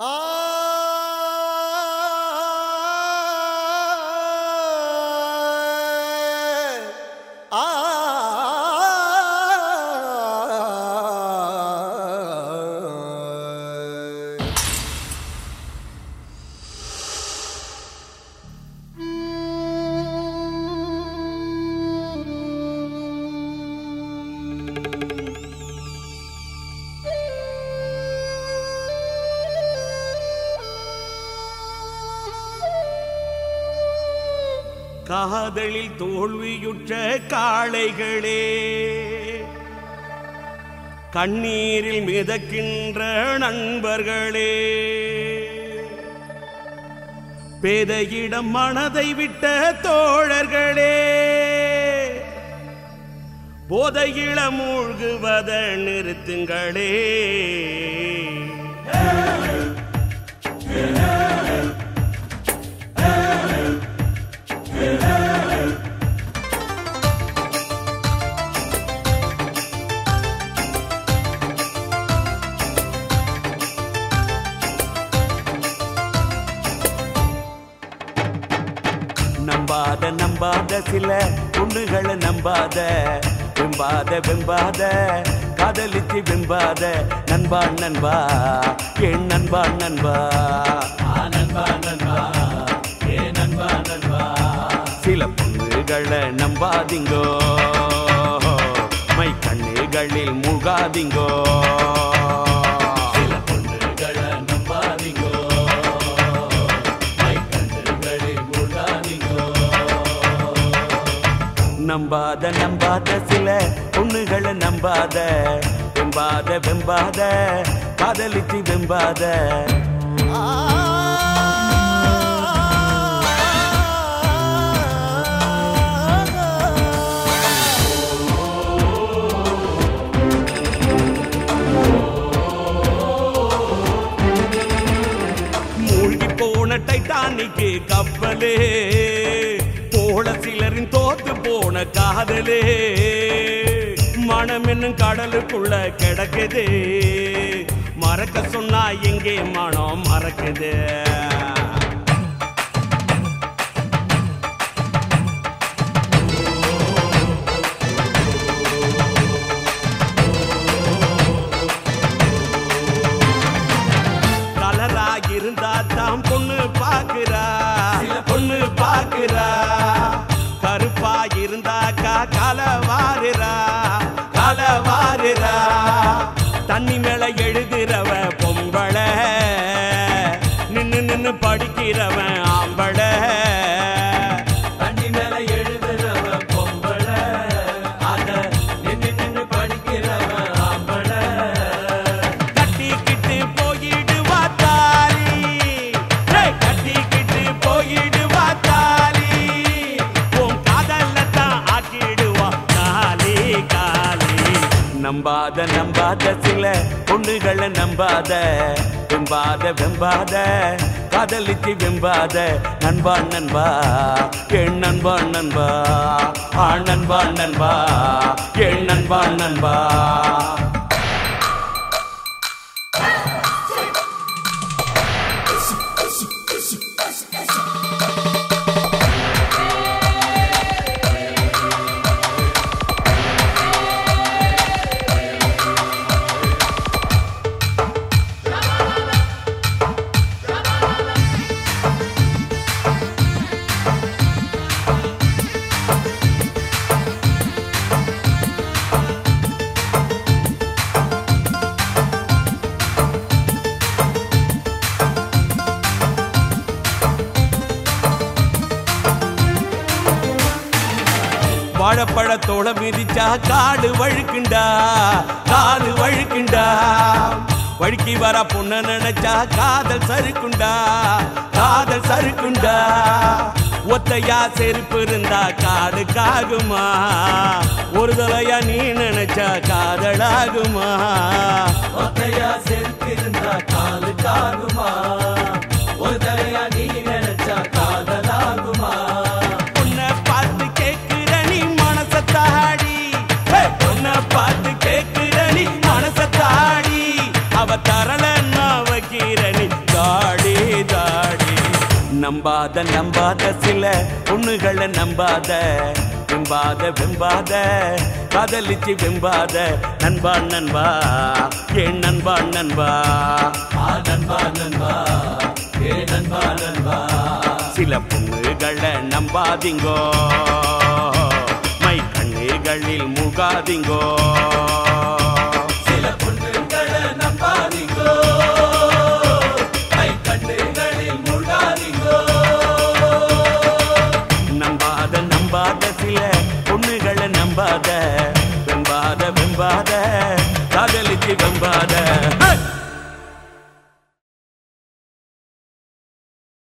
காதலில் தோல்வியுற்ற காளைகளே கண்ணீரில் மிதக்கின்ற நண்பர்களே பேதையிடம் மனதை விட்ட தோழர்களே போதையில மூழ்குவத நிறுத்துங்களே நம்பாத நம்பாத சில பொண்ணுகளை நம்பாத வெம்பாத வெம்பாத காதலிச்சு வெம்பாத நண்பா நண்பா என் நண்பா நண்பா ஆ, நண்பா நண்பா ஏ நண்பா நண்பா சில பொண்ணுகளை நம்பாதீங்கோ மை கண்ணுகளில் மூழ்காதீங்கோ சில பொண்ணுகளை நம்பாதீங்கோ மை கண்ணுகளில் மூழ்காதீங்கோ நம்பாத நம்பாத சில பொண்ணுகளை நம்பாத வெம்பாத வெம்பாத காதலிச்சு வெம்பாத மூழ்கி போன டைட்டானிக்கு கப்பலே போல சிலரின் தோத்து போன காதலே மனம் என்னும் கடலுக்குள்ள கிடக்குது மறக்க சொன்னா எங்கே மனம் மறக்குது கலரா இருந்தா தான் பொண்ணு பாக்குறா சில பொண்ணு பாக்குறா கருப்பா இருந்தாக்கா கலவாருறா கலவாருறா தண்ணி மேல எழுதுறவ பொம்பள நின்னு நின்னு படிக்கிறவன் ஆம்பள தண்ணி மேல எழுதுறவ பொம்பள அத நின்னு நின்னு படிக்கிறவன் ஆம்பள கட்டிக்கிட்டு போயிடுவா தாலி ஏய், கட்டிக்கிட்டு போயிடுவா தாலி உன் காதல்ல தான் ஆக்கிடுவா காலி காலி நம்பாத நம்பாத சில பொண்ணுகளை நம்பாத வெம்பாத வெம்பாத காதலிச்சு வெம்பாத நண்பா நண்பா என் நண்பா நண்பா ஆ நண்பா நண்பா என் நண்பா நண்பா வாழைப்பழத்தோட மிதிச்சா காடு வழுக்குண்டா காடு வழுக்குண்டா வழுக்கி வர பொண்ண நினைச்சா காதல் சறுக்குண்டா காதல் சறுக்குண்டா ஒத்தையா செருப்பு இருந்தா காடுக்காகுமா ஒரு தலையா நீ நினைச்சா காதலாகுமா ஒத்தையா செருப்பு இருந்தா காலுக்காகுமா ஒரு தலையா நீ நினைச்சா காதலாகுமா உன்னை பார்த்து கேட்கிற நீ மனசத்தாடி உன்னை பார்த்து கேட்கிற நீ மனசத்தாடி அவ தரல நான் வைக்கிற நீ நம்பாத நம்பாத சில பொண்ணுகளை நம்பாத வெம்பாத வெம்பாத காதலிச்சு வெம்பாத நண்பா நண்பா ஏன் நண்பா நண்பா ஆ நண்பா நண்பா ஏ நண்பா நண்பா சில பொண்ணுகளை நம்பாதீங்கோ மை கண்ணுகளில் முகாதீங்கோ சில பொண்ணுங்களை நம்பாதீங்கோ கை கண்ணுகளில் முழாதீங்கோ நம்பாத நம்பாத சில பொண்ணுகளை நம்பாத வெம்பாத வெம்பாத காதலிச்சு வெம்பாத